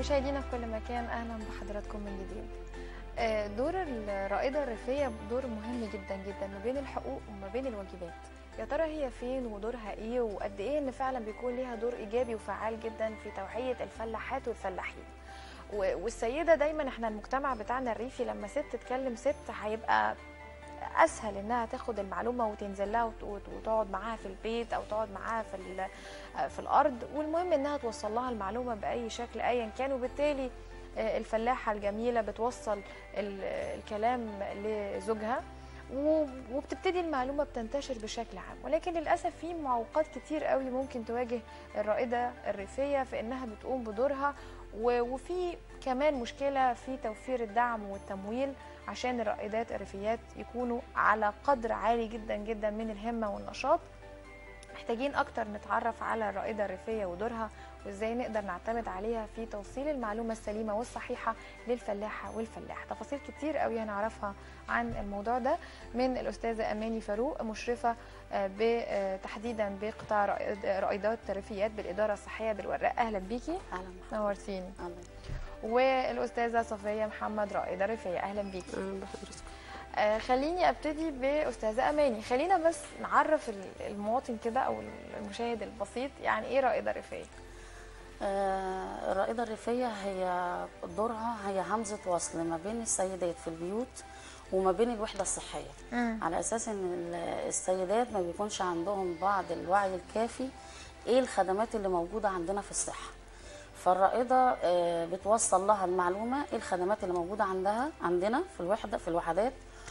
مشاهدينا في كل مكان اهلا بحضراتكم من جديد آه، دور الرائده الريفيه دور مهم جدا جدا ما بين الحقوق وما بين الواجبات يا ترى هي فين ودورها ايه وقد ايه ان فعلا بيكون ليها دور ايجابي وفعال جدا في توعيه الفلاحات والفلاحين و- والسيده دايما احنا المجتمع بتاعنا الريفي لما ست تكلم ست هيبقى اسهل انها تاخد المعلومه وتنزل لها وت- وت- وتقعد معاها في البيت او تقعد معاها في ال- في الارض والمهم انها توصل لها المعلومه باي شكل ايا كان وبالتالي آه، الفلاحه الجميله بتوصل ال- الكلام لزوجها و- وبتبتدي المعلومه بتنتشر بشكل عام ولكن للاسف في معوقات كتير قوي ممكن تواجه الرائده الريفيه في انها بتقوم بدورها و- وفي كمان مشكله في توفير الدعم والتمويل عشان الرائدات الريفيات يكونوا على قدر عالي جدا جدا من الهمه والنشاط محتاجين اكتر نتعرف على الرائده الريفيه ودورها وازاي نقدر نعتمد عليها في توصيل المعلومه السليمه والصحيحه للفلاحه والفلاح تفاصيل كتير قوي هنعرفها عن الموضوع ده من الاستاذه اماني فاروق مشرفه آه، ب- آه، تحديدا بقطاع رائد- رائدات الريفيات بالاداره الصحيه بالوراق اهلا بيكي اهلا بحضرتك نورتيني اهلا والاستاذه صفيه محمد رائده ريفيه اهلا بيكي اهلا بحضرتك آه، خليني ابتدي باستاذه اماني خلينا بس نعرف ال- المواطن كده او المشاهد البسيط يعني ايه رائده ريفيه آه، الرائدة الريفية هي دورها هي همزة وصل ما بين السيدات في البيوت وما بين الوحدة الصحية على أساس إن ال- السيدات ما بيكونش عندهم بعض الوعي الكافي إيه الخدمات اللي موجودة عندنا في الصحة فالرائدة آه، بتوصل لها المعلومة إيه الخدمات اللي موجودة عندها عندنا في الوحدة في الوحدات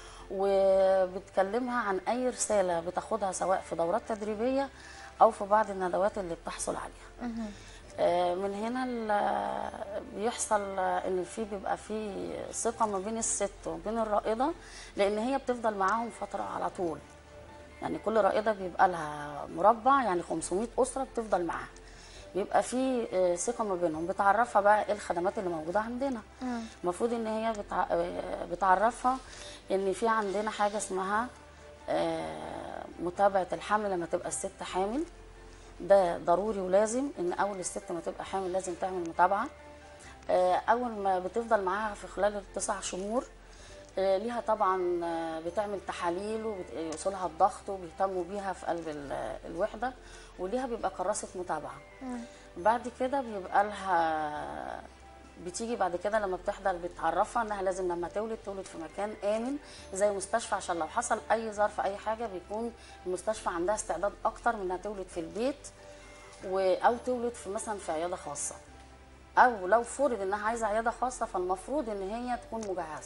وبتكلمها عن أي رسالة بتاخدها سواء في دورات تدريبية أو في بعض الندوات اللي بتحصل عليها آه، من هنا ال- بيحصل آه، ان في بيبقى في ثقه ما بين الست وبين الرائده لان هي بتفضل معاهم فتره على طول يعني كل رائده بيبقى لها مربع يعني 500 اسره بتفضل معاها بيبقى في آه، ثقه ما بينهم بتعرفها بقى ايه الخدمات اللي موجوده عندنا المفروض ان هي بتع... آه، بتعرفها ان في عندنا حاجه اسمها آه، متابعه الحمل لما تبقى الست حامل ده ضروري ولازم ان اول الست ما تبقى حامل لازم تعمل متابعه آه، اول ما بتفضل معاها في خلال التسع شهور آه، ليها طبعا آه، بتعمل تحاليل ويوصلها الضغط وبيهتموا بيها في قلب ال- الوحده وليها بيبقى كراسه متابعه بعد كده بيبقى لها بتيجي بعد كده لما بتحضر بتعرفها انها لازم لما تولد تولد في مكان امن زي مستشفى عشان لو حصل اي ظرف اي حاجه بيكون المستشفى عندها استعداد اكتر من انها تولد في البيت و... او تولد في مثلا في عياده خاصه او لو فرض انها عايزه عياده خاصه فالمفروض ان هي تكون مجهزه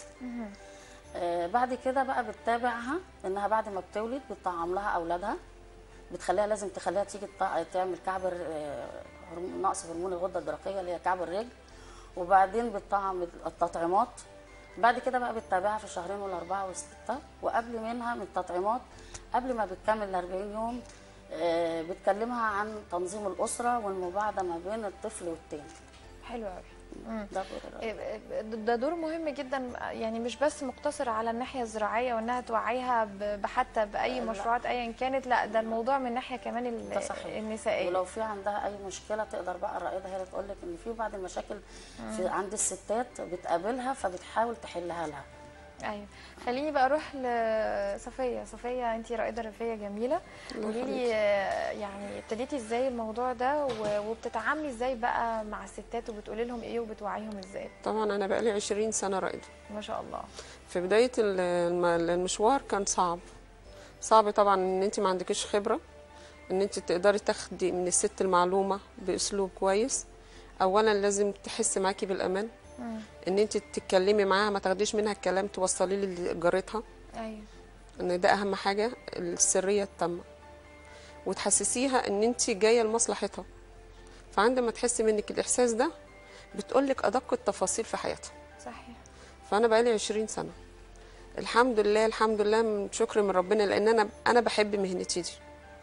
آه بعد كده بقى بتتابعها انها بعد ما بتولد بتطعم لها اولادها بتخليها لازم تخليها تيجي تطع- تعمل كعب الر- آه، هرمون- نقص هرمون الغده الدرقيه اللي هي كعب الرجل وبعدين بتطعم التطعيمات بعد كده بقى بتتابعها في الشهرين والاربعه والسته وقبل منها من التطعيمات قبل ما بتكمل ال 40 يوم آه، بتكلمها عن تنظيم الاسره والمباعده ما بين الطفل والتاني حلو قوي ده دور الرائد. ده دور مهم جدا يعني مش بس مقتصر على الناحيه الزراعيه وانها توعيها ب- بحتى باي لا. مشروعات ايا كانت لا ده الموضوع من ناحيه كمان ال- ده صحيح. النسائيه ولو في عندها اي مشكله تقدر بقى الرائده هي اللي تقول لك ان في بعض المشاكل في عند الستات بتقابلها فبتحاول تحلها لها ايوه خليني بقى اروح لصفيه صفيه انت رائده ريفيه جميله قولي لي آه، يعني ابتديتي ازاي الموضوع ده و- وبتتعاملي ازاي بقى مع الستات وبتقولي لهم ايه وبتوعيهم ازاي طبعا انا بقالي 20 سنه رائده ما شاء الله في بدايه ال- الم- المشوار كان صعب صعب طبعا ان انت ما عندكش خبره ان انت تقدري تاخدي من الست المعلومه باسلوب كويس اولا لازم تحس معاكي بالامان ان انت تتكلمي معاها ما تاخديش منها الكلام توصليه لجارتها ايوه ان ده اهم حاجه السريه التامه وتحسسيها ان انت جايه لمصلحتها فعندما تحسي منك الاحساس ده بتقولك ادق التفاصيل في حياتها صحيح فانا بقالي 20 سنه الحمد لله الحمد لله من شكر من ربنا لان انا انا بحب مهنتي دي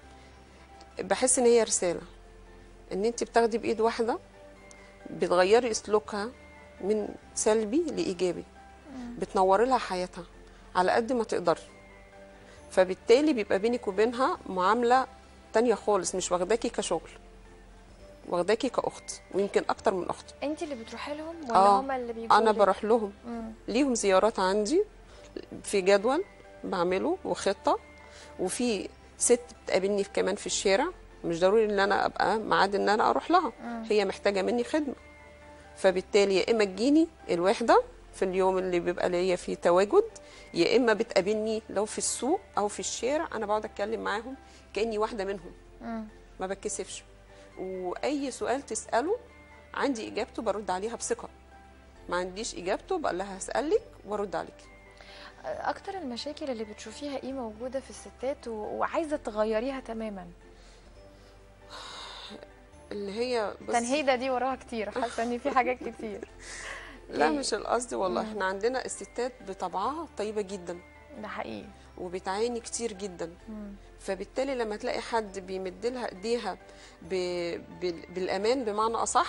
بحس ان هي رساله ان انت بتاخدي بايد واحده بتغيري سلوكها من سلبي لايجابي بتنوري لها حياتها على قد ما تقدري فبالتالي بيبقى بينك وبينها معامله تانية خالص مش واخداكي كشغل واخداكي كاخت ويمكن اكتر من اخت انت اللي بتروحي لهم ولا آه، هما اللي بيجوا انا لك؟ بروح لهم مم. ليهم زيارات عندي في جدول بعمله وخطه وفي ست بتقابلني في- كمان في الشارع مش ضروري ان انا ابقى ميعاد ان انا اروح لها هي محتاجه مني خدمه فبالتالي يا اما تجيني الوحده في اليوم اللي بيبقى ليا فيه تواجد يا اما بتقابلني لو في السوق او في الشارع انا بقعد اتكلم معاهم كاني واحده منهم مم. ما بتكسفش واي سؤال تساله عندي اجابته برد عليها بثقه ما عنديش اجابته بقول لها هسالك وارد عليك اكتر المشاكل اللي بتشوفيها ايه موجوده في الستات و... وعايزه تغيريها تماما اللي هي بصي- تنهيده دي وراها كتير حاسه ان في حاجات كتير لا إيه؟ مش القصد والله مم. احنا عندنا الستات بطبعها طيبه جدا ده حقيقي وبتعاني كتير جدا مم. فبالتالي لما تلاقي حد بيمد لها ايديها ب... بال... بالامان بمعنى اصح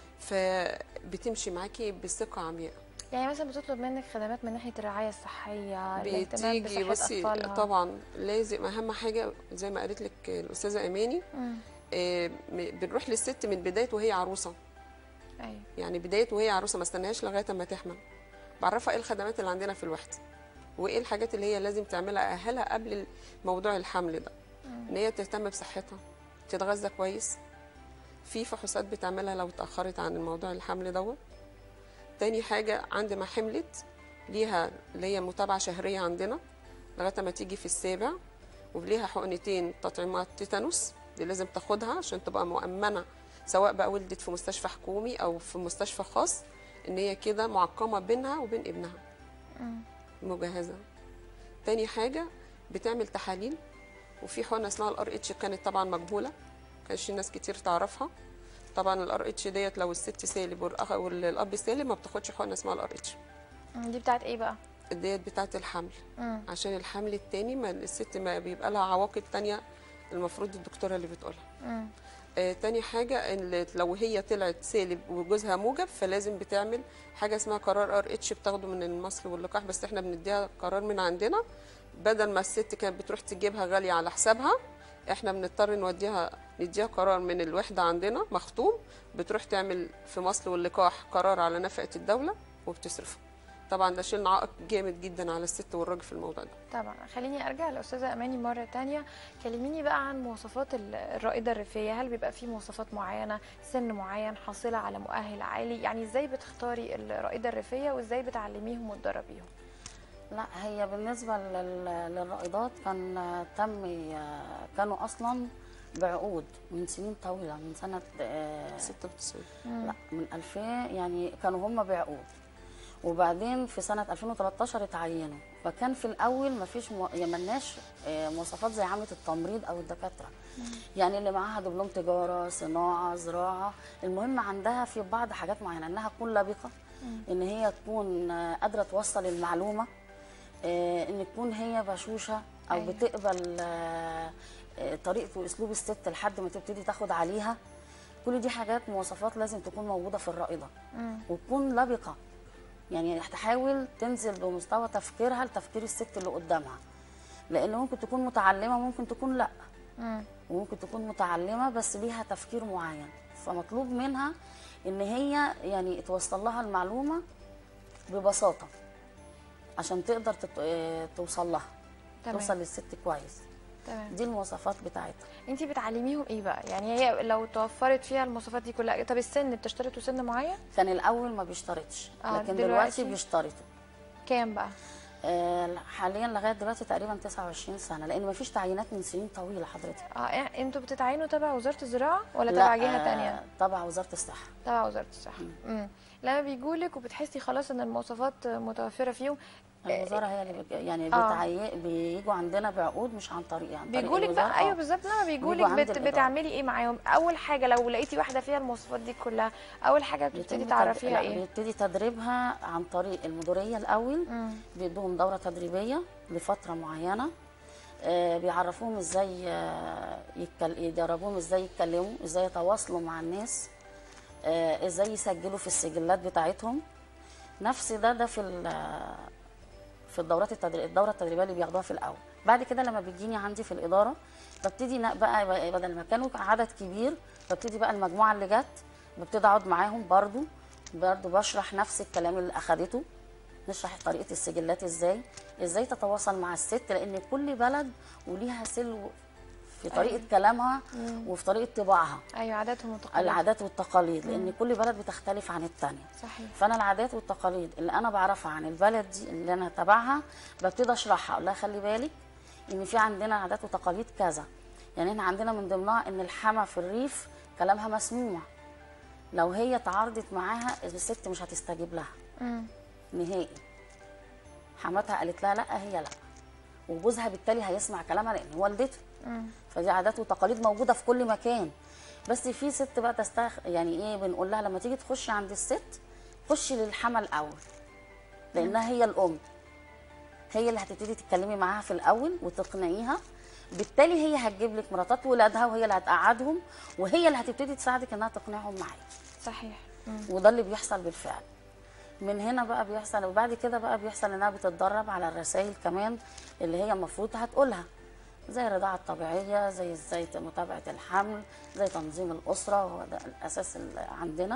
فبتمشي معاكي بثقه عمياء يعني مثلا بتطلب منك خدمات من ناحيه الرعايه الصحيه الاهتمام بتيجي بصحه بصي اطفالها طبعا لازم اهم حاجه زي ما قالت لك الاستاذه اماني مم. آه، م- بنروح للست من بدايه وهي عروسه ايوه يعني بدايه وهي عروسه ما استناهاش لغايه اما تحمل بعرفها ايه الخدمات اللي عندنا في الوحده وايه الحاجات اللي هي لازم تعملها اهلها قبل موضوع الحمل ده ان هي تهتم بصحتها تتغذى كويس في فحوصات بتعملها لو اتاخرت عن الموضوع الحمل دوت تاني حاجه عند ما حملت ليها اللي هي متابعه شهريه عندنا لغايه ما تيجي في السابع وليها حقنتين تطعيمات تيتانوس دي لازم تاخدها عشان تبقى مؤمنه سواء بقى ولدت في مستشفى حكومي او في مستشفى خاص ان هي كده معقمه بينها وبين ابنها مم. مجهزه تاني حاجه بتعمل تحاليل وفي حقنه اسمها الار اتش كانت طبعا مجهوله كانش ناس كتير تعرفها طبعا الار اتش ديت لو الست سالب والأخ- والاب سالب ما بتاخدش حقنه اسمها الار اتش مم. دي بتاعت ايه بقى ديت بتاعه الحمل مم. عشان الحمل التاني ما الست ما بيبقى لها عواقب تانية المفروض الدكتوره اللي بتقولها مم. آه تاني حاجة إن لو هي طلعت سالب وجوزها موجب فلازم بتعمل حاجة اسمها قرار ار اتش بتاخده من المصل واللقاح بس احنا بنديها قرار من عندنا بدل ما الست كانت بتروح تجيبها غالية على حسابها احنا بنضطر نوديها نديها قرار من الوحدة عندنا مختوم بتروح تعمل في مصل واللقاح قرار على نفقة الدولة وبتصرفه طبعا ده شيلنا عائق جامد جدا على الست والراجل في الموضوع ده طبعا خليني ارجع لاستاذه اماني مره تانية كلميني بقى عن مواصفات ال- الرائده الريفيه هل بيبقى في مواصفات معينه سن معين حاصله على مؤهل عالي يعني ازاي بتختاري الرائده الريفيه وازاي بتعلميهم وتدربيهم لا هي بالنسبة لل- للرائدات كان تم كانوا أصلا بعقود من سنين طويلة من سنة آه، 96 لا من 2000 يعني كانوا هم بعقود وبعدين في سنة 2013 اتعينوا فكان في الأول ما فيش مو... يعني ملناش آه، مواصفات زي عامة التمريض أو الدكاترة يعني اللي معاها دبلوم تجارة صناعة زراعة المهم عندها في بعض حاجات معينة إنها تكون لبقة إن هي تكون آه، قادرة توصل المعلومة آه، إن تكون هي بشوشة أو أيوة. بتقبل آه، آه، طريقة وأسلوب الست لحد ما تبتدي تاخد عليها كل دي حاجات مواصفات لازم تكون موجودة في الرائدة مم. وتكون لبقة يعني تحاول تنزل بمستوى تفكيرها لتفكير الست اللي قدامها لأن ممكن تكون متعلمة ممكن تكون لأ مم. وممكن تكون متعلمة بس ليها تفكير معين فمطلوب منها إن هي يعني توصل لها المعلومة ببساطة عشان تقدر تت... آه، توصل لها تمام. توصل للست كويس تمام دي المواصفات بتاعتها انت بتعلميهم ايه بقى يعني هي لو توفرت فيها المواصفات دي كلها طب السن بتشترطوا سن معين كان الأول ما بيشترطش آه، لكن دلوقتي؟ دلوقتي بيشترطوا كام بقى آه، حاليا لغايه دلوقتي تقريبا 29 سنه لان مفيش تعيينات من سنين طويله حضرتك اه يعني انتوا بتتعينوا تبع وزاره الزراعه ولا لا، تبع جهه آه، تانية تبع وزاره الصحه تبع وزاره الصحه امم لما بيجولك وبتحسي خلاص ان المواصفات متوفره فيهم الوزاره هي اللي بج... يعني آه. بتعي... بيجوا عندنا بعقود مش عن طريق عن طريق بيجولك الوزارة. بقى ايوه آه. بالظبط لما بيجولك بيجوا عند بت... الإدارة. بتعملي ايه معاهم اول حاجه لو لقيتي واحده فيها المواصفات دي كلها اول حاجه بتبتدي بيتم تد- تعرفيها لا، ايه بيبتدي تدريبها عن طريق المديريه الاول مم. بيدوهم دوره تدريبيه لفتره معينه آه، بيعرفوهم ازاي آه، يتكل... يدربوهم ازاي يتكلموا ازاي يتواصلوا مع الناس آه، ازاي يسجلوا في السجلات بتاعتهم نفس ده ده في ال- في الدورات التدريب الدوره التدريبيه اللي بياخدوها في الاول بعد كده لما بتجيني عندي في الاداره ببتدي نا- بقى بدل ما كانوا عدد كبير ببتدي بقى المجموعه اللي جت ببتدي اقعد معاهم برضو برضو بشرح نفس الكلام اللي اخدته نشرح طريقه السجلات ازاي ازاي تتواصل مع الست لان كل بلد وليها سلو في طريقه كلامها وفي طريقه طباعها ايوه عاداتهم وتقاليدهم العادات والتقاليد لان كل بلد بتختلف عن الثانيه صحيح فانا العادات والتقاليد اللي انا بعرفها عن البلد دي اللي انا تبعها ببتدي اشرحها اقول لها خلي بالك ان في عندنا عادات وتقاليد كذا يعني احنا عندنا من ضمنها ان الحما في الريف كلامها مسموع لو هي تعارضت معاها الست مش هتستجيب لها مم. نهائي حماتها قالت لها لا هي لا وجوزها بالتالي هيسمع كلامها لان والدته مم. فدي عادات وتقاليد موجوده في كل مكان بس في ست بقى تستخ يعني ايه بنقول لها لما تيجي تخشي عند الست خشي للحما الاول لانها هي الام هي اللي هتبتدي تتكلمي معاها في الاول وتقنعيها بالتالي هي هتجيب لك مراتات ولادها وهي اللي هتقعدهم وهي اللي هتبتدي تساعدك انها تقنعهم معاك صحيح مم. وده اللي بيحصل بالفعل من هنا بقى بيحصل وبعد كده بقى بيحصل انها بتتدرب على الرسائل كمان اللي هي المفروض هتقولها زي الرضاعة الطبيعية زي ازاي متابعة الحمل زي تنظيم الأسرة هو ده الأساس اللي عندنا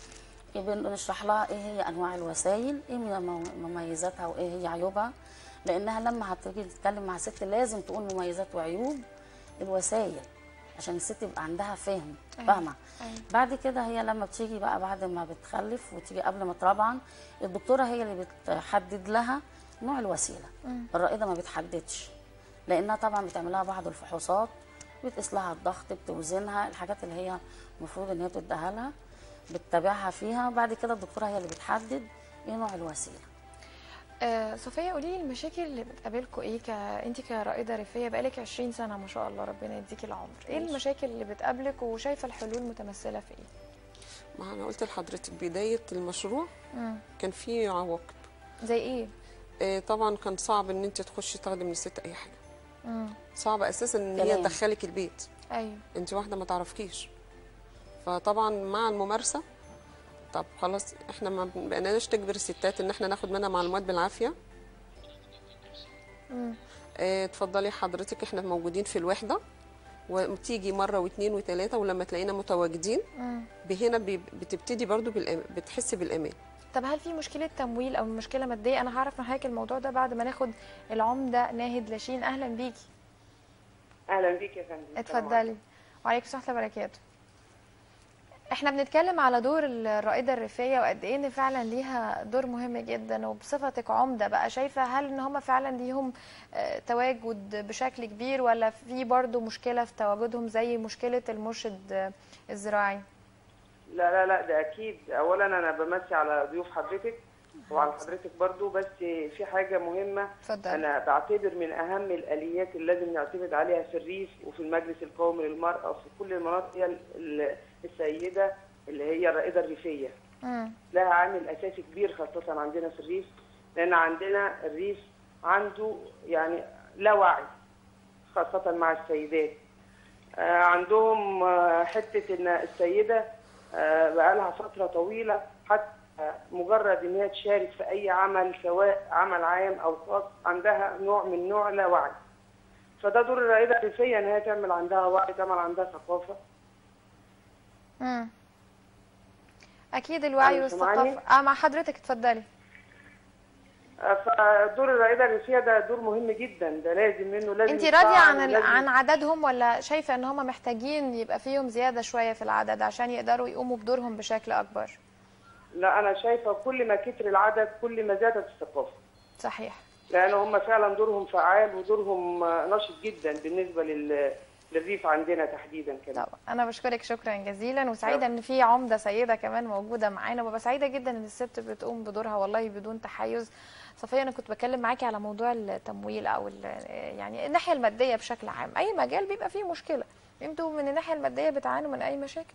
بنشرح لها ايه هي انواع الوسائل ايه مم- مميزاتها وايه هي عيوبها لانها لما هتيجي تتكلم مع ست لازم تقول مميزات وعيوب الوسائل عشان الست يبقى عندها فهم أيوة. فاهمه أيوة. بعد كده هي لما بتيجي بقى بعد ما بتخلف وتيجي قبل ما طبعا الدكتوره هي اللي بتحدد لها نوع الوسيله الرائده ما بتحددش لانها طبعا بتعمل لها بعض الفحوصات بتقيس لها الضغط بتوزنها الحاجات اللي هي المفروض ان هي بتديها لها بتتابعها فيها بعد كده الدكتوره هي اللي بتحدد ايه نوع الوسيله آه صفية قولي لي المشاكل اللي بتقابلكوا ايه ك... انت كرائدة ريفية بقالك 20 سنة ما شاء الله ربنا يديكي العمر ايه ماشي. المشاكل اللي بتقابلك وشايفة الحلول متمثلة في ايه ما انا قلت لحضرتك بدايه المشروع مم. كان في عواقب زي ايه آه، طبعا كان صعب ان انت تخشي تاخدي من الست اي حاجه مم. صعب اساسا ان هي كلام. تدخلك البيت ايوه انت واحده ما تعرفكيش فطبعا مع الممارسه طب خلاص احنا ما بقيناش تجبر الستات ان احنا ناخد منها معلومات بالعافيه مم. اه اتفضلي حضرتك احنا موجودين في الوحده وتيجي مره واثنين وثلاثه ولما تلاقينا متواجدين مم. هنا بي- بتبتدي برضو بالأمان بتحسي بالامان طب هل في مشكلة تمويل او مشكلة مادية انا هعرف من حضرتك الموضوع ده بعد ما ناخد العمدة ناهد لاشين اهلا بيكي اهلا بيك يا فندم السلام عليكم. اتفضلي وعليكم السلام ورحمة الله وبركاته احنا بنتكلم على دور الرائدة الريفية وقد ايه ان فعلا ليها دور مهم جدا وبصفتك عمدة بقى شايفة هل ان هم فعلا ليهم آه، تواجد بشكل كبير ولا في برضو مشكلة في تواجدهم زي مشكلة المرشد آه، الزراعي لا لا لا ده اكيد اولا انا بمسي على ضيوف حضرتك وعلى حضرتك برضو بس في حاجه مهمه اتفضل انا بعتبر من اهم الاليات اللي لازم نعتمد عليها في الريف وفي المجلس القومي للمراه وفي كل المناطق هي ال- ال- السيده اللي هي الرائده الريفيه مم. لها عامل اساسي كبير خاصه عندنا في الريف لان عندنا الريف عنده يعني لا وعي خاصه مع السيدات آه، عندهم آه، حته ان السيده آه، بقالها فتره طويله حتى مجرد ان هي تشارك في اي عمل سواء عمل عام او خاص عندها نوع من نوع لا وعي فده دور الرائده الريفيه ان هي تعمل عندها وعي تعمل عندها ثقافه مم. اكيد الوعي أيوة، سامعاني؟ والثقافة اه مع حضرتك اتفضلي فدور الرائده الريفيه ده دور مهم جدا ده لازم منه لازم انت يتفعل راضيه عن ال- ولازم- عن عددهم ولا شايفه ان هم محتاجين يبقى فيهم زياده شويه في العدد عشان يقدروا يقوموا بدورهم بشكل اكبر لا انا شايفه كل ما كتر العدد كل ما زادت الثقافه صحيح لان هم فعلا دورهم فعال ودورهم نشط جدا بالنسبه لل للريف عندنا تحديدا كمان طبعا انا بشكرك شكرا جزيلا وسعيده ان في عمده سيده كمان موجوده معانا وببقى سعيده جدا ان الست بتقوم بدورها والله بدون تحيز صفيه انا كنت بكلم معاكي على موضوع التمويل او ال- يعني الناحيه الماديه بشكل عام اي مجال بيبقى فيه مشكله انتوا من الناحيه الماديه بتعانوا من اي مشاكل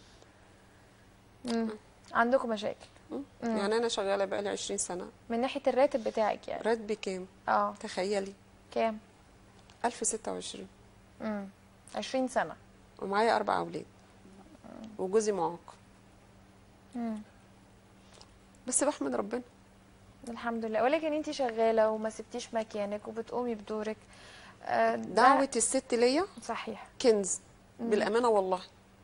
مم. عندكم مشاكل يعني انا شغاله بقالي 20 سنه من ناحيه الراتب بتاعك يعني راتبي كام اه تخيلي كام 1026 امم 20 سنه ومعايا اربع اولاد وجوزي معاق امم بس بحمد ربنا الحمد لله ولكن انت شغاله وما سبتيش مكانك وبتقومي بدورك آه، ده دعوه الست ليا صحيح كنز بالامانه والله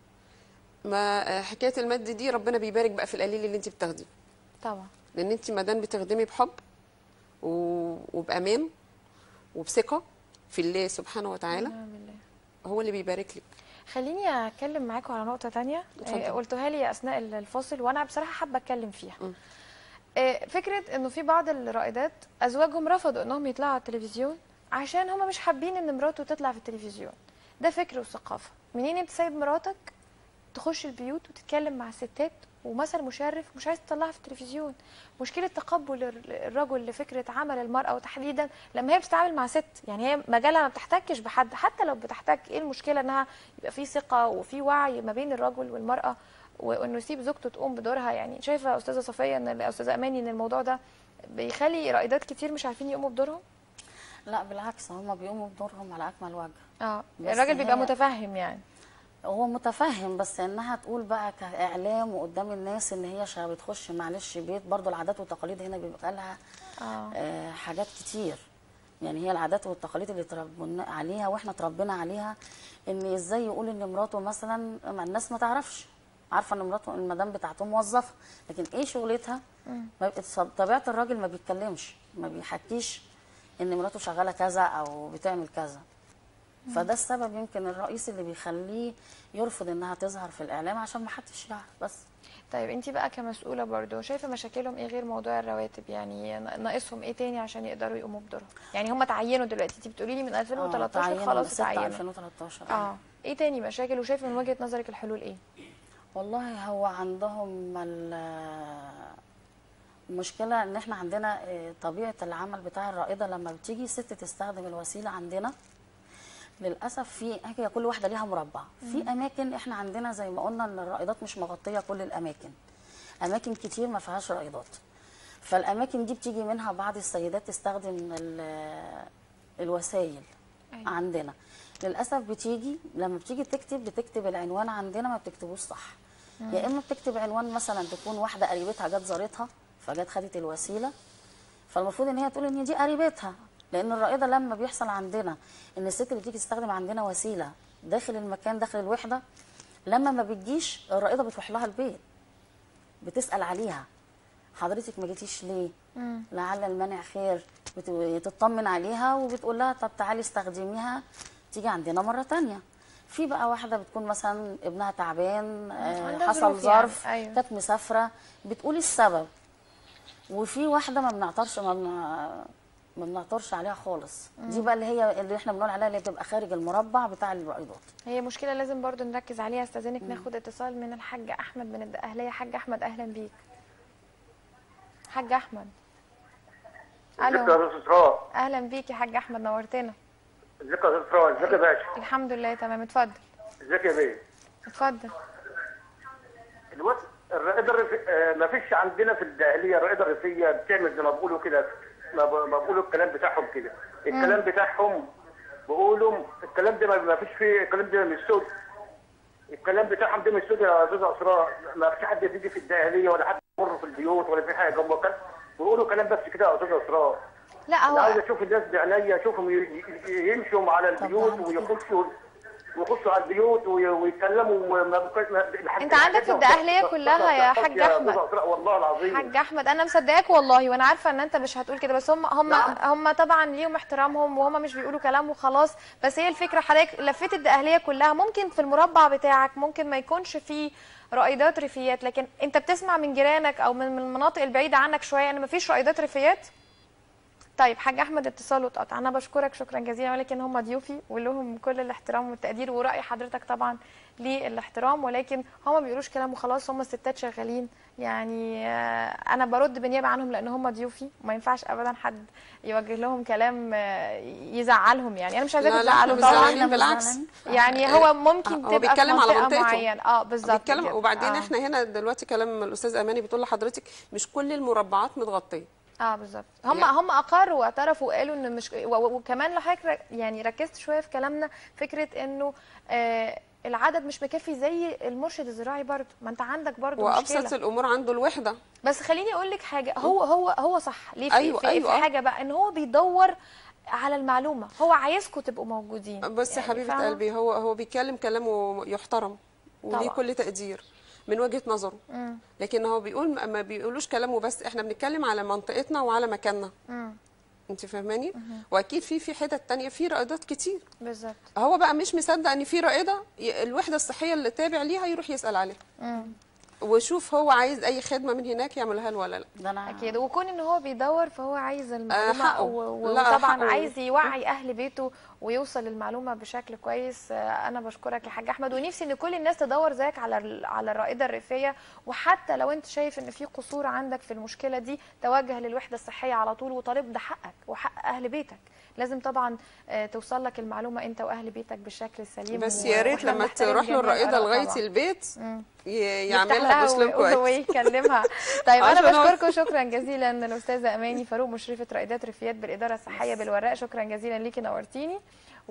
ما آه، حكايه المد دي ربنا بيبارك بقى في القليل اللي انت بتاخديه طبعا لان انت ما دام بتخدمي بحب و- وبامان وبثقه في الله سبحانه وتعالى نعم بالله هو اللي بيبارك لك خليني اتكلم معاكم على نقطه تانية اتفضل. آه، قلتوها لي اثناء الفاصل وانا بصراحه حابه اتكلم فيها م. آه، فكره انه في بعض الرائدات ازواجهم رفضوا انهم يطلعوا على التلفزيون عشان هم مش حابين ان مراته تطلع في التلفزيون ده فكر وثقافه منين انت سايب مراتك تخش البيوت وتتكلم مع الستات ومثل مشرف مش عايز تطلعها في التلفزيون مشكله تقبل الر- الرجل لفكره عمل المراه وتحديدا لما هي بتتعامل مع ست يعني هي مجالها ما بتحتكش بحد حتى لو بتحتك ايه المشكله انها يبقى في ثقه وفي وعي ما بين الرجل والمراه وانه يسيب زوجته تقوم بدورها يعني شايفه يا استاذه صفيه ان استاذه اماني ان الموضوع ده بيخلي رائدات كتير مش عارفين يقوموا بدورهم لا بالعكس هم بيقوموا بدورهم على اكمل وجه اه بس الراجل بيبقى هي- متفهم يعني هو متفهم بس انها تقول بقى كاعلام وقدام الناس ان هي شا بتخش معلش بيت برضو العادات والتقاليد هنا بيبقى لها اه آه حاجات كتير يعني هي العادات والتقاليد اللي تربنا عليها واحنا اتربينا عليها ان ازاي يقول ان مراته مثلا ما الناس ما تعرفش عارفه ان مراته المدام بتاعته موظفه لكن ايه شغلتها ما بت- طبيعه الراجل ما بيتكلمش ما بيحكيش ان مراته شغاله كذا او بتعمل كذا فده السبب يمكن الرئيسي اللي بيخليه يرفض انها تظهر في الاعلام عشان ما حدش يعرف بس طيب انت بقى كمسؤوله برضو شايفه مشاكلهم ايه غير موضوع الرواتب يعني ناقصهم ايه تاني عشان يقدروا يقوموا بدورهم يعني هم تعينوا دلوقتي انت بتقولي لي من 2013 تعينوا خلاص 6 اتعينوا 2013 اه ايه تاني مشاكل وشايف من وجهه نظرك الحلول ايه والله هو عندهم ال- المشكلة ان احنا عندنا آه، طبيعة العمل بتاع الرائدة لما بتيجي ست تستخدم الوسيلة عندنا للأسف في هي كل واحدة ليها مربع في أماكن احنا عندنا زي ما قلنا ان الرائدات مش مغطية كل الأماكن أماكن كتير ما فيهاش رائدات فالأماكن دي بتيجي منها بعض السيدات تستخدم ال- الوسائل أيوة. عندنا للاسف بتيجي لما بتيجي تكتب بتكتب العنوان عندنا ما بتكتبوش صح يا اما بتكتب عنوان مثلا تكون واحده قريبتها جت زارتها فجت خدت الوسيله فالمفروض ان هي تقول ان دي قريبتها لان الرائده لما بيحصل عندنا ان الست اللي بتيجي تستخدم عندنا وسيله داخل المكان داخل الوحده لما ما بتجيش الرائده بتروح لها البيت بتسال عليها حضرتك ما جيتيش ليه لعل المنع خير بت- تطمن عليها وبتقول لها طب تعالي استخدميها تيجي عندنا مره تانية في بقى واحده بتكون مثلا ابنها تعبان آه، عندها حصل ظروف يعني، ظرف أيوة. كانت مسافره بتقول السبب وفي واحده ما بنعترش ما بن- ما بنعترش عليها خالص دي بقى اللي هي اللي احنا بنقول عليها اللي بتبقى خارج المربع بتاع الرائدات هي مشكله لازم برضو نركز عليها استاذنك ناخد اتصال من الحاج احمد من الدقهليه حاج احمد اهلا بيك حاج احمد ازيك يا الو استاذ اسراء اهلا بيك يا حاج احمد نورتنا ازيك يا استاذ اسراء ازيك يا باشا الحمد لله تمام اتفضل ازيك يا بيه اتفضل الوقت الرائده الريفية ما فيش عندنا في الداهليه الرائده الريفيه بتعمل زي ما بيقولوا كده ما ب- ما بيقولوا الكلام بتاعهم كده الكلام بتاعهم بيقولوا الكلام ده ما- ما فيش فيه الكلام ده مش سود الكلام بتاعهم ده مش سود يا استاذ اسراء ما فيش حد بيجي في الداهليه ولا حد يمر في البيوت ولا في حاجه هم كان بيقولوا كلام بس كده يا استاذ اسراء لا انا عاوز هو اشوف الناس بعينيا اشوفهم ي- ي- يمشوا على البيوت عندك ويخشوا ويخشوا على البيوت وي- ويتكلموا وما بك- ما- الحاجات- أنت عندك في الدقهلية كلها يا بتحصل حاج أحمد. أستاذ أسراء والله العظيم حاج احمد انا مصدقاك والله وانا عارفه ان انت مش هتقول كده بس هم هم نعم. هم طبعا ليهم احترامهم وهم مش بيقولوا كلام وخلاص بس هي الفكره حضرتك لفيت الدقهليه كلها ممكن في المربع بتاعك ممكن ما يكونش فيه رائدات ريفيات لكن انت بتسمع من جيرانك او من من المناطق البعيده عنك شويه ان مفيش رائدات ريفيات طيب حاج احمد اتصال واتقطع انا بشكرك شكرا جزيلا ولكن هم ضيوفي ولهم كل الاحترام والتقدير وراي حضرتك طبعا للاحترام ولكن هم ما بيقولوش كلام وخلاص هم الستات شغالين يعني آه، انا برد بالنيابه عنهم لان هم ضيوفي وما ينفعش ابدا حد يوجه لهم كلام آه، يزعلهم يعني انا مش عايزاكم لا لا احنا تزعلوا مش طبعا زعلانين بالعكس يعني هو ممكن هو تبقى بيتكلم في على منطقه منطقته. معينه اه بالظبط بيتكلم كده. وبعدين آه. احنا هنا دلوقتي كلام الاستاذ اماني بتقول لحضرتك مش كل المربعات متغطيه اه بالظبط هم يعني- هم اقروا واعترفوا وقالوا ان مش و- و- وكمان لو حضرتك ر- يعني ركزت شويه في كلامنا فكره انه آه العدد مش مكفي زي المرشد الزراعي برضه ما انت عندك برضه وابسط مشكله الامور عنده الوحده بس خليني اقول لك حاجه هو هو هو صح ليه في, أيوة، في, أيوة. في حاجه بقى ان هو بيدور على المعلومه هو عايزكم تبقوا موجودين بس يا يعني حبيبه فاهمة؟ قلبي هو هو بيتكلم كلامه يحترم وليه طبعا. كل تقدير من وجهه نظره مم. لكن هو بيقول ما بيقولوش كلامه بس احنا بنتكلم على منطقتنا وعلى مكاننا مم. انت فاهماني واكيد في في حتت تانية في رائدات كتير بالظبط هو بقى مش مصدق ان في رائده ي- الوحده الصحيه اللي تابع ليها يروح يسال عليها مم. وشوف هو عايز اي خدمه من هناك يعملها له ولا لا ده انا اكيد وكون ان هو بيدور فهو عايز المعلومه حقه. و- لا، وطبعا حقه. عايز يوعي اهل بيته ويوصل للمعلومه بشكل كويس آه، انا بشكرك يا حاج احمد ونفسي ان كل الناس تدور زيك على ال- على الرائده الريفيه وحتى لو انت شايف ان في قصور عندك في المشكله دي توجه للوحده الصحيه على طول وطالب ده حقك وحق اهل بيتك لازم طبعا آه، توصل لك المعلومه انت واهل بيتك بالشكل السليم بس و- يا ريت وإحنا لما بنحترم تروح له جميع الرائده الآراء لغايه طبعاً. البيت مم. ي- يفتح يعملها لها باسلوب و- كويس ويكلمها طيب انا عشان هو- بشكركم شكرا جزيلا الاستاذه اماني فاروق مشرفه رائدات رفيات بالاداره الصحيه بالوراق شكرا جزيلا ليكي نورتيني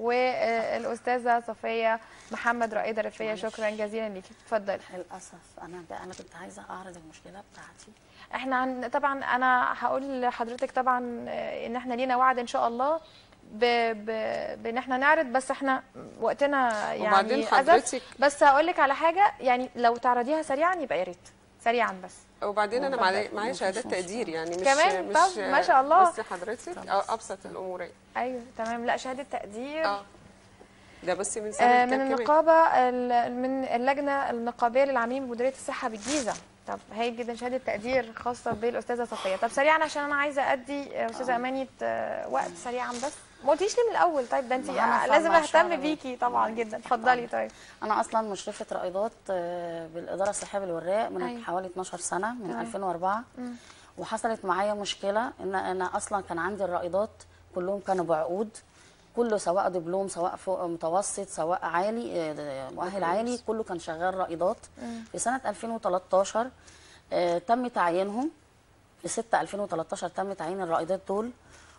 والاستاذه صفيه محمد رائده رفيه شكرا جزيلا ليكي اتفضلي للاسف انا انا كنت عايزه اعرض المشكله بتاعتي احنا عن طبعا انا هقول لحضرتك طبعا آه، ان احنا لينا وعد ان شاء الله ب... ب... بان احنا نعرض بس احنا وقتنا يعني وبعدين أزف. حضرتك- بس هقول لك على حاجه يعني لو تعرضيها سريعا يبقى يا ريت سريعا بس وبعدين انا اتفضل. معايا معايا شهادات تقدير يعني مش كمان؟ مش طب ما شاء الله. بصي حضرتك اه ابسط الامور يعني. ايوه تمام لا شهاده تقدير اه ده بصي من سنه آه، كام من كمان. النقابه ال- من اللجنه النقابيه للعاملين بمديريه الصحه بالجيزه طب هايل جدا شهاده تقدير خاصه بالاستاذه صفيه طب سريعا عشان انا عايزه ادي آه، استاذه اماني آه، وقت سريعا بس ما قلتيش ليه من الاول طيب ده انت ما أنا لازم فاهمة اهتم شغلي. بيكي طبعا جدا اتفضلي طيب انا اصلا مشرفه رائدات آه، بالاداره الصحيه بالوراق من أيوة. حوالي 12 سنه من تمام. 2004 وحصلت معايا مشكله ان انا اصلا كان عندي الرائدات كلهم كانوا بعقود كله سواء دبلوم سواء فوق متوسط سواء عالي آه، مؤهل عالي كله كان شغال رائدات في سنه 2013 آه، تم تعيينهم في 6 2013 تم تعيين الرائدات دول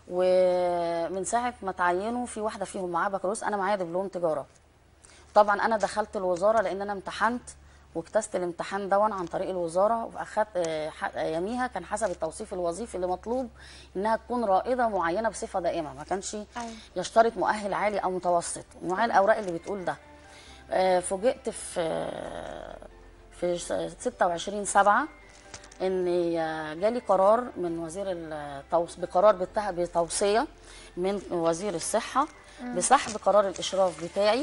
ومن ساعه ما تعينوا في واحده فيهم معاها بكالوريوس انا معايا دبلوم تجاره طبعا انا دخلت الوزاره لان انا امتحنت واجتزت الامتحان دون عن طريق الوزاره واخدت آه، ح- آه، يوميها كان حسب التوصيف الوظيفي اللي مطلوب انها تكون رائده معينه بصفه دائمه ما كانش أيوة. يشترط مؤهل عالي او متوسط ومعايا الاوراق اللي بتقول ده آه، فوجئت في آه، في س- 26 7 ان آه، جالي قرار من وزير التوص... بقرار بتاع بتوصيه من وزير الصحه بسحب قرار الاشراف بتاعي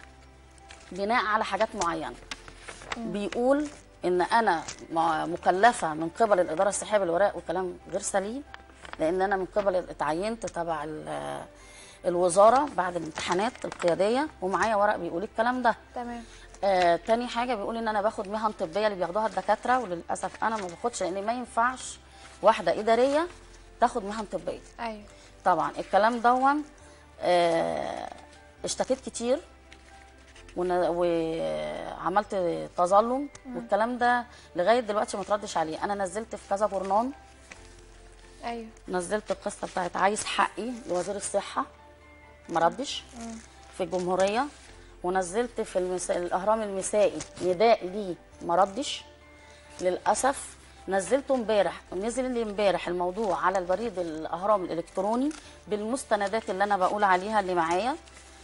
بناء على حاجات معينه بيقول ان انا م- مكلفه من قبل الاداره الصحيه بالوراق وكلام غير سليم لان انا من قبل اتعينت تبع ال- الوزاره بعد الامتحانات القياديه ومعايا ورق بيقول الكلام ده تمام آه تاني حاجه بيقول ان انا باخد مهن طبيه اللي بياخدوها الدكاتره وللاسف انا ما باخدش لان ما ينفعش واحده اداريه تاخد مهن طبيه ايوه طبعا الكلام دون آه اشتكيت كتير ون- وعملت تظلم والكلام ده لغايه دلوقتي ما تردش عليه انا نزلت في كذا جورنال ايوه نزلت القصه بتاعت عايز حقي لوزير الصحه ما ردش في الجمهوريه ونزلت في المسا... الاهرام المسائي نداء ليه ما ردش للاسف نزلته امبارح نزل لي امبارح الموضوع على البريد الاهرام الالكتروني بالمستندات اللي انا بقول عليها اللي معايا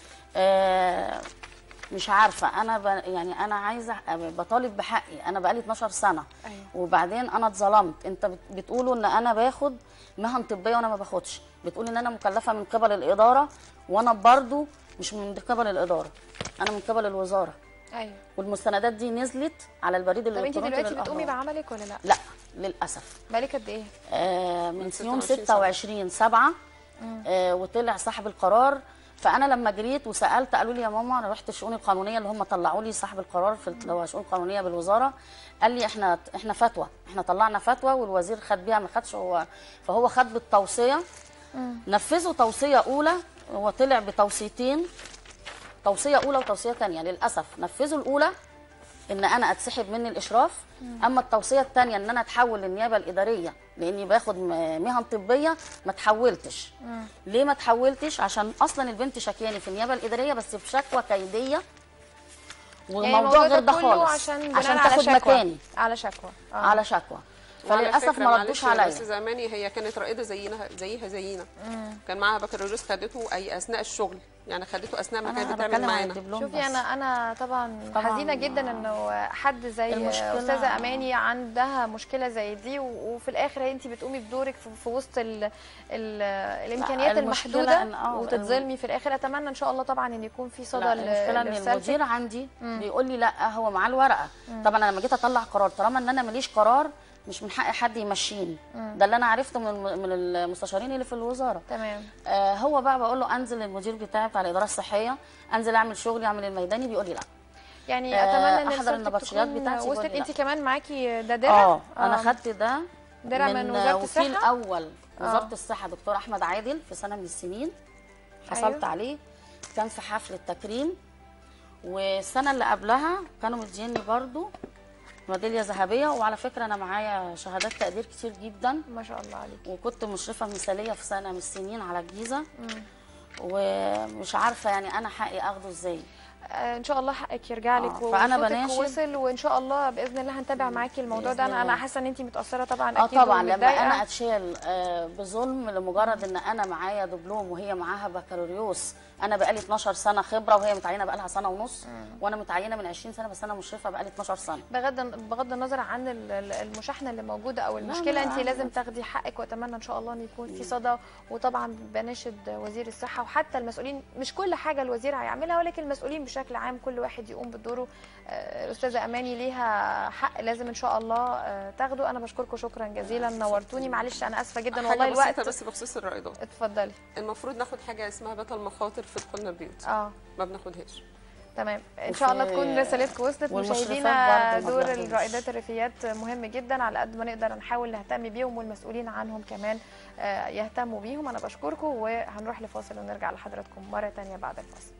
آه مش عارفه انا ب... يعني انا عايزه بطالب بحقي انا بقالي 12 سنه أيوة. وبعدين انا اتظلمت انت بت- بتقولوا ان انا باخد مهن طبيه وانا ما باخدش بتقول ان انا مكلفه من قبل الاداره وانا برضو مش من قبل الاداره انا من قبل الوزاره ايوه والمستندات دي نزلت على البريد طب انت الالكتروني دلوقتي للأهرام. بتقومي بعملك ولا لا لا للاسف بقالك قد ايه آه من يوم 26 26 7 آه وطلع صاحب القرار فانا لما جريت وسالت قالوا لي يا ماما انا رحت الشؤون القانونيه اللي هم طلعوا لي صاحب القرار في اللي هو الشؤون القانونيه بالوزاره قال لي احنا احنا فتوى احنا طلعنا فتوى والوزير خد بيها ما خدش هو فهو خد بالتوصيه نفذوا توصيه اولى هو طلع بتوصيتين توصيه اولى وتوصيه ثانيه للاسف نفذوا الاولى ان انا اتسحب مني الاشراف اما التوصيه الثانيه ان انا اتحول للنيابه الاداريه لاني باخد م- مهن طبيه ما تحولتش ليه ما تحولتش عشان اصلا البنت شكياني في النيابه الاداريه بس بشكوى كيديه يعني والموضوع الموضوع غير ده كله خالص عشان بناء عشان على تاخد شكوى. مكاني على شكوى آه. على شكوى وعلى فللاسف فكرة ما معلش ردوش يا عليا استاذه اماني هي كانت رائده زينا زيها زينا كان معاها بكالوريوس خدته اي اثناء الشغل يعني خدته اثناء ما كانت انا بتعمل بتكلم عن معانا الدبلوم شوفي بس. انا انا طبعا, طبعاً حزينه جدا انه حد زي المشكلة- استاذه اماني عندها مشكله زي دي و- وفي الاخر انت بتقومي بدورك في, في وسط ال ال الامكانيات المشكلة المحدوده إن- آه، وتتظلمي في الاخر اتمنى ان شاء الله طبعا ان يكون في صدى لا ل- المشكله ان لرسالتك. المدير عندي بيقول لي لا هو معاه الورقه طبعا انا لما جيت اطلع قرار طالما ان انا ماليش قرار مش من حق حد يمشيني ده اللي انا عرفته من الم- من المستشارين اللي في الوزاره تمام آه هو بقى بقول له انزل المدير بتاعي بتاع الاداره الصحيه انزل اعمل شغلي اعمل الميداني بيقول لي لا يعني آه، اتمنى ان أحضر رسالتك النبطشيات تكون بتاعتي وصلت يقول لي انت لا. كمان معاكي ده درع اه انا خدت ده درع من وزارة وكيل الصحة؟ اول وزاره آه. الصحه دكتور احمد عادل في سنه من السنين حصلت أيوة. عليه كان في حفل التكريم والسنه اللي قبلها كانوا مديني برضو ميداليه ذهبيه وعلى فكره انا معايا شهادات تقدير كتير جدا ما شاء الله عليك وكنت مشرفه مثاليه في سنه من السنين على الجيزه ومش عارفه يعني انا حقي اخده ازاي آه، ان شاء الله حقك يرجع لك آه، فأنا وصوتك بناشد- وصل وان شاء الله باذن الله هنتابع معاكي الموضوع ده بإذن انا انا الله. حاسه ان انت متاثره طبعا اه اكيد طبعا لما ومتضايقة. انا اتشال آه، بظلم لمجرد ان انا معايا دبلوم وهي معاها بكالوريوس انا بقالي 12 سنه خبره وهي متعينه بقالها سنه ونص وانا متعينه من 20 سنه بس انا مشرفه بقالي 12 سنه بغض بغض النظر عن ال- ال- المشاحنه اللي موجوده او المشكله لا، انت لا. لازم تاخدي حقك واتمنى ان شاء الله ان يكون في صدى وطبعا بناشد وزير الصحه وحتى المسؤولين مش كل حاجه الوزير هيعملها ولكن المسؤولين بشكل عام كل واحد يقوم بدوره آه، الاستاذه اماني ليها حق لازم ان شاء الله آه، تاخده انا بشكركم شكرا جزيلا نورتوني معلش انا اسفه جدا والله حاجه بسيطه الوقت بس بخصوص الرائدات اتفضلي المفروض ناخد حاجه اسمها بطل مخاطر في دخولنا البيوت اه ما بناخدهاش تمام ان شاء الله وفي- تكون رسالتكم وصلت والمشرفات مشاهدينا برضه ما دور بياخدوش. الرائدات الريفيات مهم جدا على قد ما نقدر نحاول نهتم بيهم والمسؤولين عنهم كمان آه، يهتموا بيهم انا بشكركم وهنروح لفاصل ونرجع لحضراتكم مره تانية بعد الفاصل